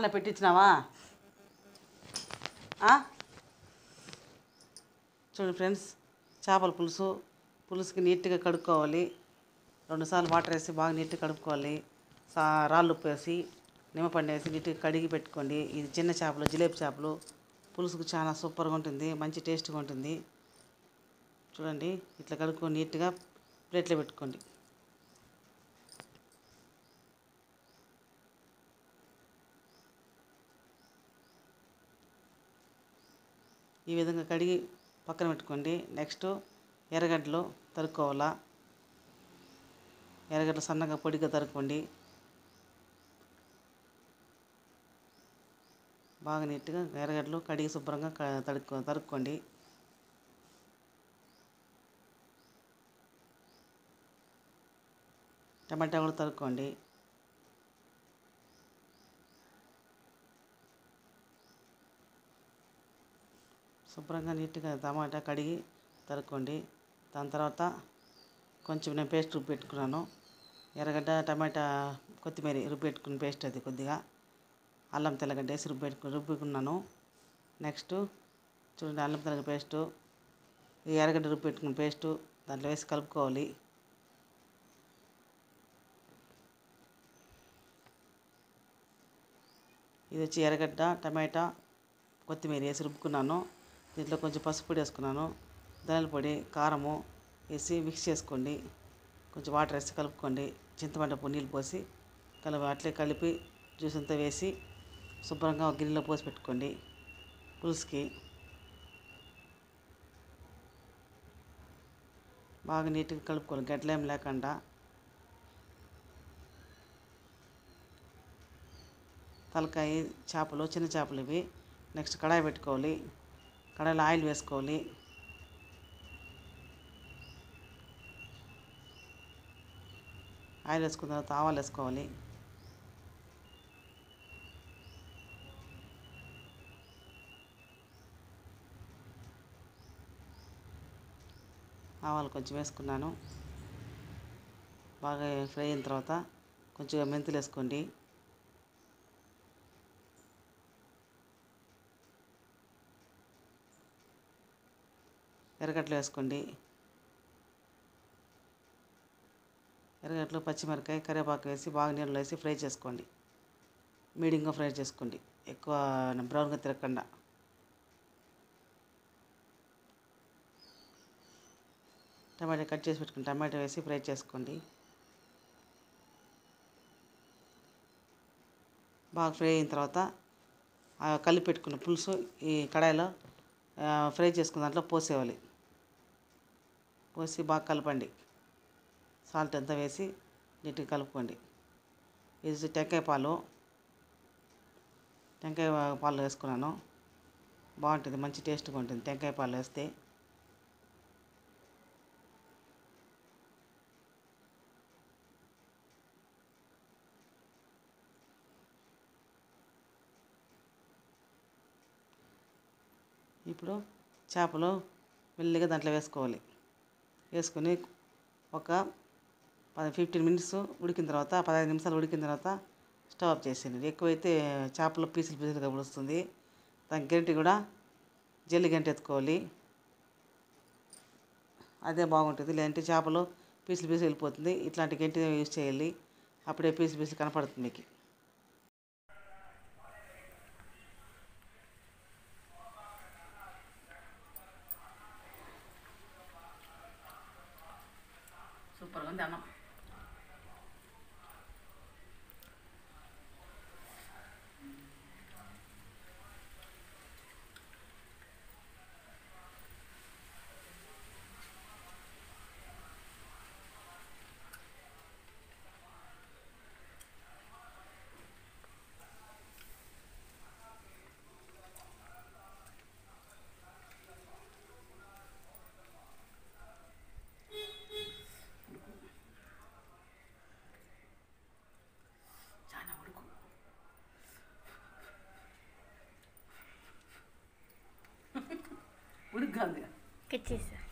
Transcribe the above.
పాన్లో పెట్టించినావా ఆ? చూడు ఫ్రెండ్స్ చేపల పులుసు పులుసుకి నీట్గా కడుక్కోవాలి రెండుసార్లు వాటర్ వేసి బాగా నీట్గా కడుక్కోవాలి సా రాళ్ళు ఉప్పు వేసి నిమ్మపండు వేసి నీట్గా కడిగి పెట్టుకోండి ఇది చిన్న చేపలు జిలేబీ చేపలు పులుసుకు చాలా సూపర్గా ఉంటుంది మంచి టేస్ట్గా ఉంటుంది చూడండి ఇట్లా కడుక్కొని నీట్గా ప్లేట్లో పెట్టుకోండి ఈ విధంగా కడిగి పక్కన పెట్టుకోండి నెక్స్ట్ ఎర్రగడ్డలు తరుక్కోవాలా ఎర్రగడ్డలు సన్నగా పొడిగా తరుక్కోండి బాగా నీట్గా ఎర్రగడ్డలు కడిగి శుభ్రంగా క- తడుక్కో తరుక్కోండి టమాటా కూడా తరుక్కోండి శుభ్రంగా నీట్గా టమాటా కడిగి తరుక్కోండి దాని తర్వాత కొంచెం నేను పేస్ట్ రుబ్బి పెట్టుకున్నాను ఎర్రగడ్డ టమాటా కొత్తిమీర రుబ్బి పెట్టుకున్న పేస్ట్ అది కొద్దిగా అల్లం తెల్లగడ్డ వేసి రుబ్బి పెట్టుకుని రుబ్బుకున్నాను నెక్స్ట్ చూడండి అల్లం తెల్లగడ్డ పేస్టు ఈ ఎర్రగడ్డ రుబ్బి పెట్టుకున్న పేస్టు దాంట్లో వేసి కలుపుకోవాలి ఇది వచ్చి ఎర్రగడ్డ టమాటా కొత్తిమీర వేసి రుబ్బుకున్నాను దీంట్లో కొంచెం పసుపు పొడి వేసుకున్నాను ధనియాల పొడి కారము వేసి మిక్స్ చేసుకోండి కొంచెం వాటర్ వేసి కలుపుకోండి చింతపండు పొడి నీళ్ళు పోసి కలప అట్లే కలిపి జ్యూస్ అంతా వేసి శుభ్రంగా ఒక గిన్నెలో పోసి పెట్టుకోండి పులుసుకి బాగా నీట్గా కలుపుకోవాలి గడ్డలేం లేకుండా తలకాయ చేపలు చిన్న చేపలు ఇవి నెక్స్ట్ కడాయి పెట్టుకోవాలి కడాయిలో ఆయిల్ వేసుకోవాలి ఆయిల్ వేసుకున్న తర్వాత ఆవాలు వేసుకోవాలి ఆవాలు కొంచెం వేసుకున్నాను బాగా ఫ్రై అయిన తర్వాత కొంచెం మెంతులు వేసుకోండి ఎర్రగడ్డలు వేసుకోండి ఎర్రగడ్డలు పచ్చిమిరకాయ కరివేపాకు వేసి బాగా నీళ్ళు వేసి ఫ్రై చేసుకోండి మీడియంగా ఫ్రై చేసుకోండి ఎక్కువ బ్రౌన్గా తిరగకుండా టమాటా కట్ చేసి పెట్టుకుని టమాటా వేసి ఫ్రై చేసుకోండి బాగా ఫ్రై అయిన తర్వాత ఆ కలిపి పెట్టుకున్న పులుసు ఈ కడాయిలో ఆ, ఫ్రై చేసుకున్న దాంట్లో పోసేయాలి పోసి బాగా కలపండి సాల్ట్ అంతా వేసి నీట్గా కలుపుకోండి ఇది వచ్చి టెంకాయ పాలు టెంకాయ పాలు వేసుకున్నాను బాగుంటుంది మంచి టేస్ట్గా ఉంటుంది టెంకాయ పాలు వేస్తే ఇప్పుడు చేపలు మెల్లిగా దాంట్లో వేసుకోవాలి వేసుకొని ఒక పది ఫిఫ్టీన్ మినిట్స్ ఉడికిన తర్వాత పదహైదు నిమిషాలు ఉడికిన తర్వాత స్టవ్ ఆఫ్ చేసేయండి ఎక్కువైతే చేపలు పీసులు పీసులుగా వస్తుంది దాని గరిటె కూడా జల్లి గంట ఎత్తుకోవాలి అదే బాగుంటుంది లేదంటే చేపలు పీసులు పీసులు వెళ్ళిపోతుంది ఇట్లాంటి గంటి యూజ్ చేయాలి అప్పుడే పీసులు పీసులు కనపడుతుంది మీకు సూపర్గా ఉంది అన్నం చాలా ఉడుకు ఉడుకు కాదు కట్ చేసా